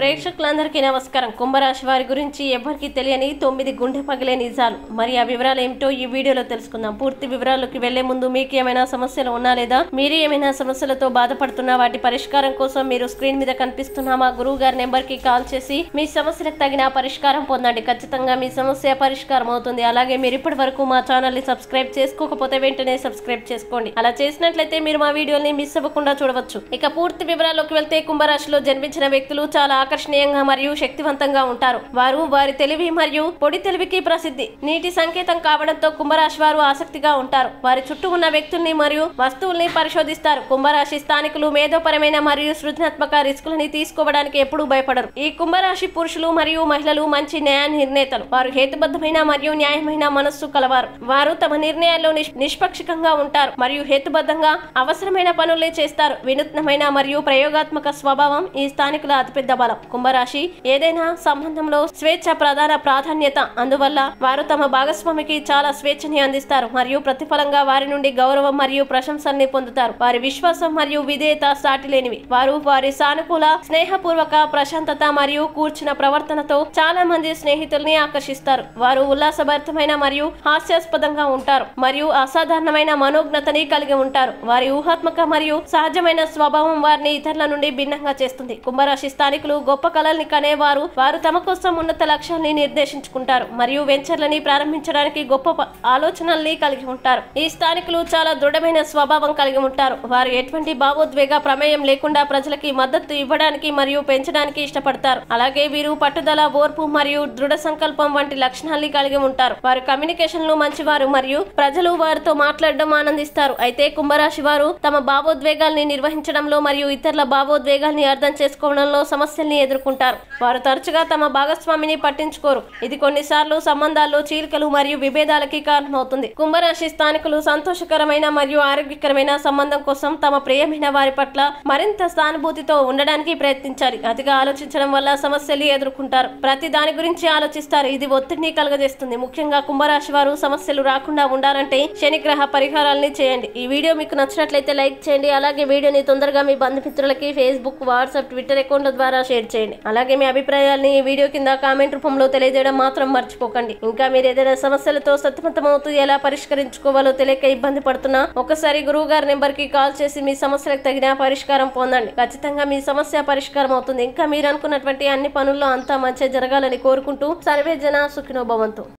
ప్రేక్షకులందరికీ నమస్కారం కుంభరాశి వారి గురించి ఎవరికి తెలియని తొమ్మిది గుండె పగిలే నిజాలు మరి ఆ వివరాలు ఏమిటో ఈ వీడియోలో తెలుసుకుందాం పూర్తి వివరాల్లోకి వెళ్లే ముందు మీకు ఏమైనా సమస్యలు ఉన్నా లేదా మీరు ఏమైనా సమస్యలతో బాధపడుతున్నా వాటి పరిష్కారం కోసం మీరు స్క్రీన్ మీద కనిపిస్తున్న మా గురువు గారి నెంబర్ కి కాల్ చేసి మీ సమస్యలకు తగిన పరిష్కారం పొందండి ఖచ్చితంగా మీ సమస్య పరిష్కారం అవుతుంది అలాగే మీరు ఇప్పటి వరకు మా ఛానల్ ని సబ్స్క్రైబ్ చేసుకోకపోతే వెంటనే సబ్స్క్రైబ్ చేసుకోండి అలా చేసినట్లయితే మీరు మా వీడియోని మిస్ అవ్వకుండా చూడవచ్చు ఇక పూర్తి వివరాల్లోకి వెళ్తే కుంభరాశిలో జన్మించిన వ్యక్తులు చాలా ఆకర్షణీయంగా మరియు శక్తివంతంగా ఉంటారు వారు వారి తెలివి మరియు పొడి తెలివికి ప్రసిద్ధి నీటి సంకేతం కావడంతో కుంభరాశి వారు ఆసక్తిగా ఉంటారు వారి చుట్టూ ఉన్న వ్యక్తుల్ని మరియు వస్తువుల్ని పరిశోధిస్తారు కుంభరాశి స్థానికులు మేధోపరమైన మరియు సృజనాత్మక రిస్కులని తీసుకోవడానికి ఎప్పుడూ భయపడరు ఈ కుంభరాశి పురుషులు మరియు మహిళలు మంచి న్యాయ నిర్ణేతలు వారు హేతుబద్ధమైన మరియు న్యాయమైన మనస్సు కలవారు వారు తమ నిర్ణయాల్లో నిష్- నిష్పక్షికంగా ఉంటారు మరియు హేతుబద్ధంగా అవసరమైన పనులే చేస్తారు వినూత్నమైన మరియు ప్రయోగాత్మక స్వభావం ఈ స్థానికుల అతిపెద్ద బలం కుంభరాశి ఏదైనా సంబంధంలో స్వేచ్ఛ ప్రధాన ప్రాధాన్యత అందువల్ల వారు తమ భాగస్వామికి చాలా స్వేచ్ఛని అందిస్తారు మరియు ప్రతిఫలంగా వారి నుండి గౌరవం మరియు ప్రశంసల్ని పొందుతారు వారి విశ్వాసం మరియు విధేయత సాటిలేనివి వారు వారి సానుకూల స్నేహపూర్వక ప్రశాంతత మరియు కూర్చున్న ప్రవర్తనతో చాలా మంది స్నేహితుల్ని ఆకర్షిస్తారు వారు ఉల్లాసభరితమైన మరియు హాస్యాస్పదంగా ఉంటారు మరియు అసాధారణమైన మనోజ్ఞతని కలిగి ఉంటారు వారి ఊహాత్మక మరియు సహజమైన స్వభావం వారిని ఇతరుల నుండి భిన్నంగా చేస్తుంది కుంభరాశి స్థానికులు గొప్ప కళల్ని కనేవారు వారు తమ కోసం ఉన్నత లక్ష్యాల్ని నిర్దేశించుకుంటారు మరియు వెంచర్లని ప్రారంభించడానికి గొప్ప ప- ఆలోచనల్ని కలిగి ఉంటారు ఈ స్థానికులు చాలా దృఢమైన స్వభావం కలిగి ఉంటారు వారు ఎటువంటి భావోద్వేగ ప్రమేయం లేకుండా ప్రజలకి మద్దతు ఇవ్వడానికి మరియు పెంచడానికి ఇష్టపడతారు అలాగే వీరు పట్టుదల ఓర్పు మరియు దృఢ సంకల్పం వంటి లక్షణాల్ని కలిగి ఉంటారు వారు కమ్యూనికేషన్ లో మంచివారు మరియు ప్రజలు వారితో మాట్లాడడం ఆనందిస్తారు అయితే కుంభరాశి వారు తమ భావోద్వేగాల్ని నిర్వహించడంలో మరియు ఇతరుల భావోద్వేగాల్ని అర్థం చేసుకోవడంలో సమస్యల్ని ఎదుర్కొంటారు వారు తరచుగా తమ భాగస్వామిని పట్టించుకోరు ఇది కొన్నిసార్లు సంబంధాల్లో చీలికలు మరియు విభేదాలకి కారణమవుతుంది కుంభరాశి స్థానికులు సంతోషకరమైన మరియు ఆరోగ్యకరమైన సంబంధం కోసం తమ ప్రియమైన వారి పట్ల మరింత సానుభూతితో ఉండడానికి ప్రయత్నించాలి అతిగా ఆలోచించడం వల్ల సమస్యలు ఎదుర్కొంటారు ప్రతి దాని గురించి ఆలోచిస్తారు ఇది ఒత్తిడిని కలగజేస్తుంది ముఖ్యంగా కుంభరాశి వారు సమస్యలు రాకుండా ఉండాలంటే శనిగ్రహ పరిహారాలని చేయండి ఈ వీడియో మీకు నచ్చినట్లయితే లైక్ చేయండి అలాగే వీడియోని తొందరగా మీ బంధుమిత్రులకి ఫేస్బుక్ వాట్సాప్ ట్విట్టర్ అకౌంట్ల ద్వారా షేర్ చేయండి అలాగే మీ అభిప్రాయాల్ని ఈ వీడియో కింద కామెంట్ రూపంలో తెలియజేయడం మాత్రం మర్చిపోకండి ఇంకా మీరు ఏదైనా సమస్యలతో సతమతమవుతూ ఎలా పరిష్కరించుకోవాలో తెలియక ఇబ్బంది పడుతున్నా ఒకసారి గురువు గారి నెంబర్ కి కాల్ చేసి మీ సమస్యలకు తగిన పరిష్కారం పొందండి ఖచ్చితంగా మీ సమస్య పరిష్కారం అవుతుంది ఇంకా మీరు అనుకున్నటువంటి అన్ని పనుల్లో అంతా మంచి జరగాలని కోరుకుంటూ సర్వే జన సుఖినో భవంతు